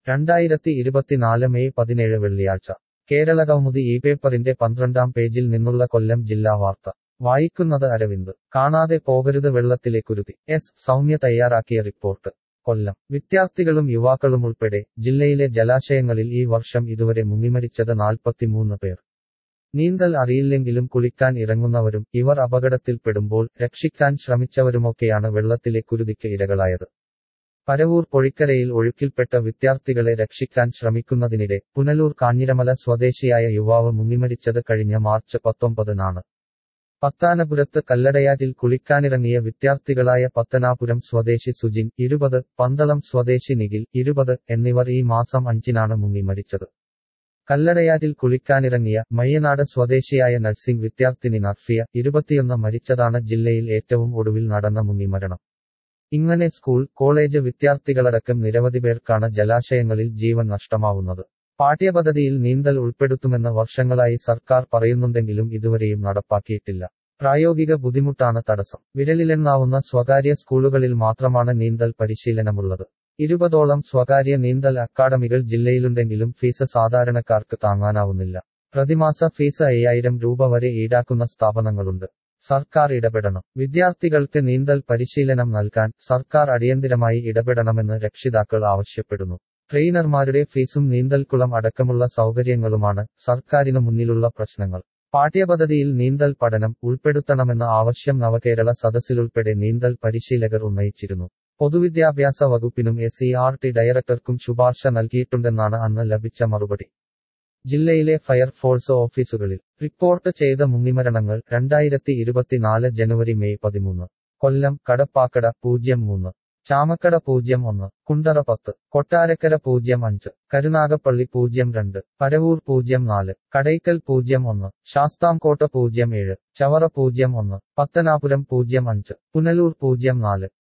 രണ്ടായിരത്തി ഇരുപത്തിനാല് മെയ് പതിനേഴ് വെള്ളിയാഴ്ച കേരള കൗമുദി ഈ പേപ്പറിന്റെ പന്ത്രണ്ടാം പേജിൽ നിന്നുള്ള കൊല്ലം ജില്ലാ വാർത്ത വായിക്കുന്നത് അരവിന്ദ് കാണാതെ പോകരുത് വെള്ളത്തിലെ കുരുതി എസ് സൗമ്യ തയ്യാറാക്കിയ റിപ്പോർട്ട് കൊല്ലം വിദ്യാർത്ഥികളും യുവാക്കളും ഉൾപ്പെടെ ജില്ലയിലെ ജലാശയങ്ങളിൽ ഈ വർഷം ഇതുവരെ മുങ്ങിമരിച്ചത് നാൽപ്പത്തിമൂന്ന് പേർ നീന്തൽ അറിയില്ലെങ്കിലും കുളിക്കാൻ ഇറങ്ങുന്നവരും ഇവർ അപകടത്തിൽപ്പെടുമ്പോൾ രക്ഷിക്കാൻ ശ്രമിച്ചവരുമൊക്കെയാണ് വെള്ളത്തിലെ കുരുതിക്ക് ഇരകളായത് പരവൂർ പൊഴിക്കരയിൽ ഒഴുക്കിൽപ്പെട്ട വിദ്യാർത്ഥികളെ രക്ഷിക്കാൻ ശ്രമിക്കുന്നതിനിടെ പുനലൂർ കാഞ്ഞിരമല സ്വദേശിയായ യുവാവ് മുങ്ങിമരിച്ചത് കഴിഞ്ഞ മാർച്ച് പത്തൊമ്പതിനാണ് പത്താനപുരത്ത് കല്ലടയാറ്റിൽ കുളിക്കാനിറങ്ങിയ വിദ്യാർത്ഥികളായ പത്തനാപുരം സ്വദേശി സുജിൻ ഇരുപത് പന്തളം സ്വദേശി നിഖിൽ ഇരുപത് എന്നിവർ ഈ മാസം അഞ്ചിനാണ് മുങ്ങിമരിച്ചത് കല്ലടയാറ്റിൽ കുളിക്കാനിറങ്ങിയ മയ്യനാട് സ്വദേശിയായ നഴ്സിംഗ് വിദ്യാർത്ഥിനി നർഫിയ ഇരുപത്തിയൊന്ന് മരിച്ചതാണ് ജില്ലയിൽ ഏറ്റവും ഒടുവിൽ നടന്ന മുങ്ങിമരണം ഇങ്ങനെ സ്കൂൾ കോളേജ് വിദ്യാർത്ഥികളടക്കം നിരവധി പേർക്കാണ് ജലാശയങ്ങളിൽ ജീവൻ നഷ്ടമാവുന്നത് പാഠ്യപദ്ധതിയിൽ നീന്തൽ ഉൾപ്പെടുത്തുമെന്ന് വർഷങ്ങളായി സർക്കാർ പറയുന്നുണ്ടെങ്കിലും ഇതുവരെയും നടപ്പാക്കിയിട്ടില്ല പ്രായോഗിക ബുദ്ധിമുട്ടാണ് തടസ്സം വിരലിലെണ്ണാവുന്ന സ്വകാര്യ സ്കൂളുകളിൽ മാത്രമാണ് നീന്തൽ പരിശീലനമുള്ളത് ഇരുപതോളം സ്വകാര്യ നീന്തൽ അക്കാഡമികൾ ജില്ലയിലുണ്ടെങ്കിലും ഫീസ് സാധാരണക്കാർക്ക് താങ്ങാനാവുന്നില്ല പ്രതിമാസ ഫീസ് അയ്യായിരം രൂപ വരെ ഈടാക്കുന്ന സ്ഥാപനങ്ങളുണ്ട് സർക്കാർ ഇടപെടണം വിദ്യാർത്ഥികൾക്ക് നീന്തൽ പരിശീലനം നൽകാൻ സർക്കാർ അടിയന്തിരമായി ഇടപെടണമെന്ന് രക്ഷിതാക്കൾ ആവശ്യപ്പെടുന്നു ട്രെയിനർമാരുടെ ഫീസും നീന്തൽക്കുളം അടക്കമുള്ള സൗകര്യങ്ങളുമാണ് സർക്കാരിനു മുന്നിലുള്ള പ്രശ്നങ്ങൾ പാഠ്യപദ്ധതിയിൽ നീന്തൽ പഠനം ഉൾപ്പെടുത്തണമെന്ന ആവശ്യം നവകേരള സദസ്സിലുൾപ്പെടെ നീന്തൽ പരിശീലകർ ഉന്നയിച്ചിരുന്നു പൊതുവിദ്യാഭ്യാസ വകുപ്പിനും എസ് സി ആർ ടി ഡയറക്ടർക്കും ശുപാർശ നൽകിയിട്ടുണ്ടെന്നാണ് അന്ന് ലഭിച്ച മറുപടി ജില്ലയിലെ ഫയർഫോഴ്സ് ഓഫീസുകളിൽ റിപ്പോർട്ട് ചെയ്ത മുങ്ങിമരണങ്ങൾ രണ്ടായിരത്തി ഇരുപത്തിനാല് ജനുവരി മെയ് പതിമൂന്ന് കൊല്ലം കടപ്പാക്കട പൂജ്യം മൂന്ന് ചാമക്കട പൂജ്യം ഒന്ന് കുണ്ടറ പത്ത് കൊട്ടാരക്കര പൂജ്യം അഞ്ച് കരുനാഗപ്പള്ളി പൂജ്യം രണ്ട് പരവൂർ പൂജ്യം നാല് കടയ്ക്കൽ പൂജ്യം ഒന്ന് ശാസ്താംകോട്ട പൂജ്യം ഏഴ് ചവറ പൂജ്യം ഒന്ന് പത്തനാപുരം പൂജ്യം അഞ്ച് പുനലൂർ പൂജ്യം നാല്